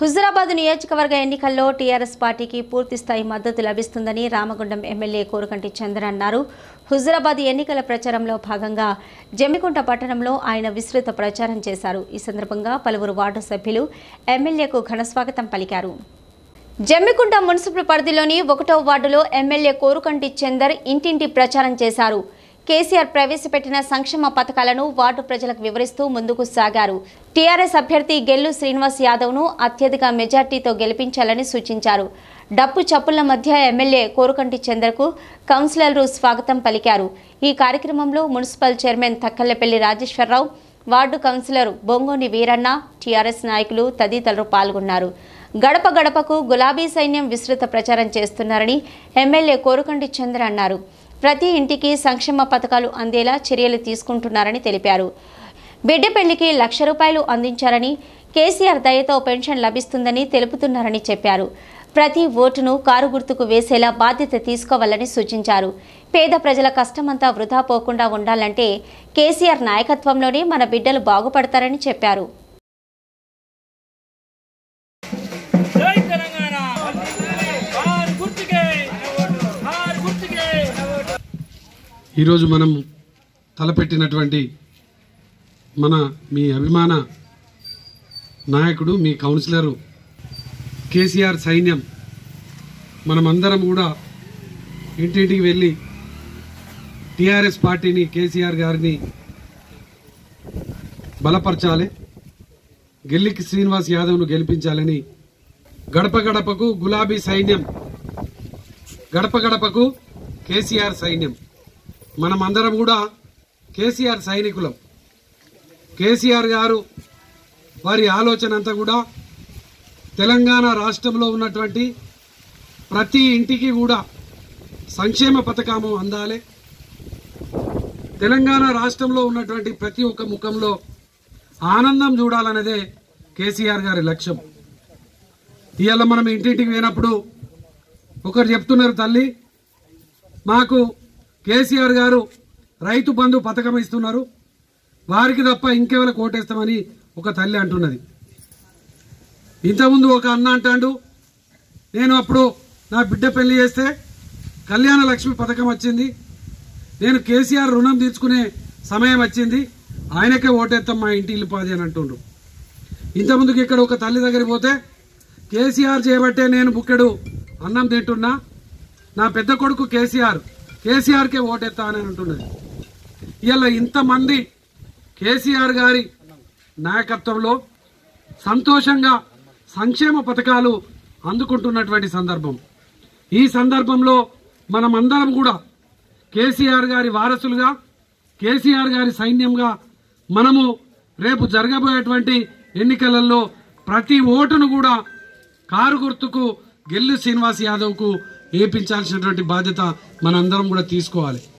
హుజురాబాద్ నియోజకవర్గ ఎన్నికల్లో టీఆర్ఎస్ పార్టీకి పూర్తిస్థాయి మద్దతు లభిస్తుందని రామగుండం ఎమ్మెల్యే కోరకంటి చంద్ర అన్నారు హుజురాబాద్ ఎన్నికల ప్రచారంలో భాగంగా జమ్మికుంట పట్టణంలో ఆయన విస్తృత ప్రచారం చేశారు ఈ సందర్భంగా పలువురు వార్డు సభ్యులు ఎమ్మెల్యేకు ఘనస్వాగతం పలికారు జమ్మికుంట మున్సిపల్ పరిధిలోని ఒకటో వార్డులో ఎమ్మెల్యే కోరుకంటి చందర్ ఇంటింటి ప్రచారం చేశారు కేసీఆర్ ప్రవేశపెట్టిన సంక్షేమ పథకాలను వార్డు ప్రజలకు వివరిస్తూ ముందుకు సాగారు టీఆర్ఎస్ అభ్యర్థి గెల్లు శ్రీనివాస్ యాదవ్ను అత్యధిక మెజార్టీతో గెలిపించాలని సూచించారు డప్పు చప్పుల మధ్య ఎమ్మెల్యే కోరుకంటి చంద్రకు కౌన్సిలర్లు స్వాగతం పలికారు ఈ కార్యక్రమంలో municipal chairman Thakkallapalli Rajeshwara Rao ward councillor Bongoni Veeranna TRS నాయకులు తదితరులు పాల్గొన్నారు గడప గడపకు గులాబీ సైన్యం విస్తృత ప్రచారం చేస్తున్నారని ఎమ్మెల్యే కోరుకంటి చంద్ర అన్నారు ప్రతి ఇంటికి సంక్షేమ పథకాలు అందేలా చర్యలు తీసుకుంటున్నారని తెలిపారు బిడ్డ పెళ్లికి లక్ష రూపాయలు అందించారని కేసీఆర్ దయతో పెన్షన్ లభిస్తుందని తెలుపుతున్నారని చెప్పారు ప్రతి ఓటును కారు గుర్తుకు వేసేలా బాధ్యత తీసుకోవాలని సూచించారు పేద ప్రజల కష్టమంతా వృధా పోకుండా ఉండాలంటే కేసీఆర్ నాయకత్వంలోనే మన బిడ్డలు బాగుపడతారని చెప్పారు జై తెలంగాణ ఆర్ గుర్తుకే ఆర్ గుర్తుకే ఈరోజు మనం తలపెట్టినటువంటి మన మీ అభిమాన నాయకుడు మీ కౌన్సిలరు కేసీఆర్ సైన్యం మనమందరం కూడా ఇంటింటికి వెళ్ళి టీఆర్ఎస్ పార్టీని కేసీఆర్ గారిని బలపరచాలి గెల్లికి శ్రీనివాస్ యాదవ్ను గెలిపించాలని గడప గడపకు గులాబీ సైన్యం గడప గడపకు కేసీఆర్ సైన్యం మనమందరం కూడా కేసీఆర్ సైనికులం కేసీఆర్ గారు వారి ఆలోచన అంతా కూడా తెలంగాణ రాష్ట్రంలో ఉన్నటువంటి ప్రతి ఇంటికి కూడా సంక్షేమ పథకము అందాలి తెలంగాణ రాష్ట్రంలో ఉన్నటువంటి ప్రతి ఒక్క ముఖంలో ఆనందం చూడాలనేదే కేసీఆర్ గారి లక్ష్యం ఇవాళ మనం ఇంటింటికి పోయినప్పుడు ఒకరు చెప్తున్నారు తల్లి మాకు కేసీఆర్ గారు రైతు బంధు పథకం ఇస్తున్నారు వారికి తప్ప ఇంకెవరికి ఓటేస్తామని ఒక తల్లి అంటున్నది ఇంతకుముందు ఒక అన్న అంటాడు నేను అప్పుడు నా బిడ్డ పెళ్లి చేస్తే కళ్యాణ లక్ష్మి పథకం వచ్చింది నేను కేసీఆర్ రుణం తీర్చుకునే సమయం వచ్చింది ఆయనకే ఓటేస్తాం మా ఇంటి ఇల్లుపాది అని అంటుండ్రు ఇంతకుముందుకు ఇక్కడ ఒక తల్లి దగ్గరికి పోతే కేసీఆర్ చేయబట్టే నేను బుక్కెడు అన్నం తింటున్నా నా పెద్ద కొడుకు కేసీఆర్ కేసీఆర్కే ఓటెత్తా అని అంటున్నది ఇలా ఇంతమంది కేసీఆర్ గారి నాయకత్వంలో సంతోషంగా సంక్షేమ పథకాలు అందుకుంటున్నటువంటి సందర్భం ఈ సందర్భంలో మనమందరం కూడా కేసీఆర్ గారి వారసులుగా కేసీఆర్ గారి సైన్యంగా మనము రేపు జరగబోయేటువంటి ఎన్నికలలో ప్రతి ఓటును కూడా కారు గుర్తుకు గెల్లు శ్రీనివాస్ యాదవ్కు ఏపించాల్సినటువంటి బాధ్యత మనందరం కూడా తీసుకోవాలి